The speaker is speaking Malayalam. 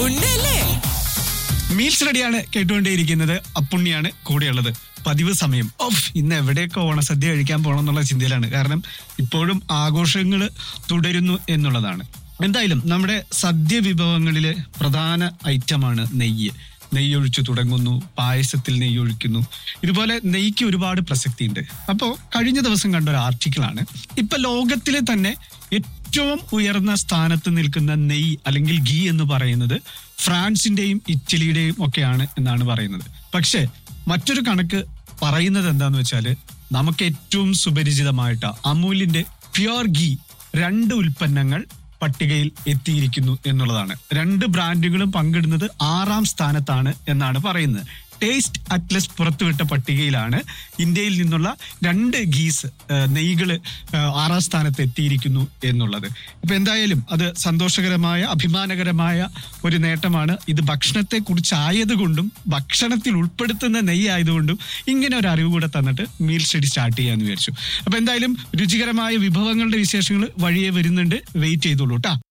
ഉണ്ടല്ലേ മീൽസ് റെഡിയാണ് കേട്ടുകൊണ്ടേയിരിക്കുന്നത് അപ്പുണ്ണിയാണ് കൂടെയുള്ളത് പതിവ് സമയം ഓഫ് ഇന്ന് എവിടെയൊക്കെ ഓണസദ്യ കഴിക്കാൻ പോകണം എന്നുള്ള ചിന്തയിലാണ് കാരണം ഇപ്പോഴും ആഘോഷങ്ങൾ തുടരുന്നു എന്നുള്ളതാണ് എന്തായാലും നമ്മുടെ സദ്യ വിഭവങ്ങളിലെ പ്രധാന ഐറ്റമാണ് നെയ്യ് നെയ്യൊഴിച്ചു തുടങ്ങുന്നു പായസത്തിൽ നെയ്യൊഴിക്കുന്നു ഇതുപോലെ നെയ്ക്ക് ഒരുപാട് പ്രസക്തിയുണ്ട് അപ്പോൾ കഴിഞ്ഞ ദിവസം കണ്ട ഒരു ആർട്ടിക്കിളാണ് ഇപ്പൊ ലോകത്തിലെ തന്നെ ഏറ്റവും ഉയർന്ന സ്ഥാനത്ത് നിൽക്കുന്ന നെയ്യ് അല്ലെങ്കിൽ ഗീ എന്ന് പറയുന്നത് ഫ്രാൻസിന്റെയും ഇറ്റലിയുടെയും ഒക്കെയാണ് എന്നാണ് പറയുന്നത് പക്ഷേ മറ്റൊരു കണക്ക് പറയുന്നത് എന്താന്ന് വെച്ചാല് നമുക്ക് ഏറ്റവും സുപരിചിതമായിട്ട് അമൂലിന്റെ പ്യുർ ഗീ രണ്ട് ഉൽപ്പന്നങ്ങൾ പട്ടികയിൽ എത്തിയിരിക്കുന്നു എന്നുള്ളതാണ് രണ്ട് ബ്രാൻഡുകളും പങ്കിടുന്നത് ആറാം സ്ഥാനത്താണ് എന്നാണ് പറയുന്നത് ടേസ്റ്റ് അറ്റ്ലസ് പുറത്തുവിട്ട പട്ടികയിലാണ് ഇന്ത്യയിൽ നിന്നുള്ള രണ്ട് ഗീസ് നെയ്കള് ആറാം സ്ഥാനത്ത് എത്തിയിരിക്കുന്നു എന്നുള്ളത് ഇപ്പൊ എന്തായാലും അത് സന്തോഷകരമായ അഭിമാനകരമായ ഒരു നേട്ടമാണ് ഇത് ഭക്ഷണത്തെ കുറിച്ചായതുകൊണ്ടും ഭക്ഷണത്തിൽ ഉൾപ്പെടുത്തുന്ന നെയ്യ് ആയതുകൊണ്ടും ഇങ്ങനെ ഒരു അറിവ് കൂടെ തന്നിട്ട് മീൽ സ്റ്റഡി സ്റ്റാർട്ട് ചെയ്യാന്ന് വിചാരിച്ചു അപ്പൊ എന്തായാലും രുചികരമായ വിഭവങ്ങളുടെ വിശേഷങ്ങൾ വഴിയെ വരുന്നുണ്ട് വെയിറ്റ് ചെയ്തോളൂ കേട്ടാ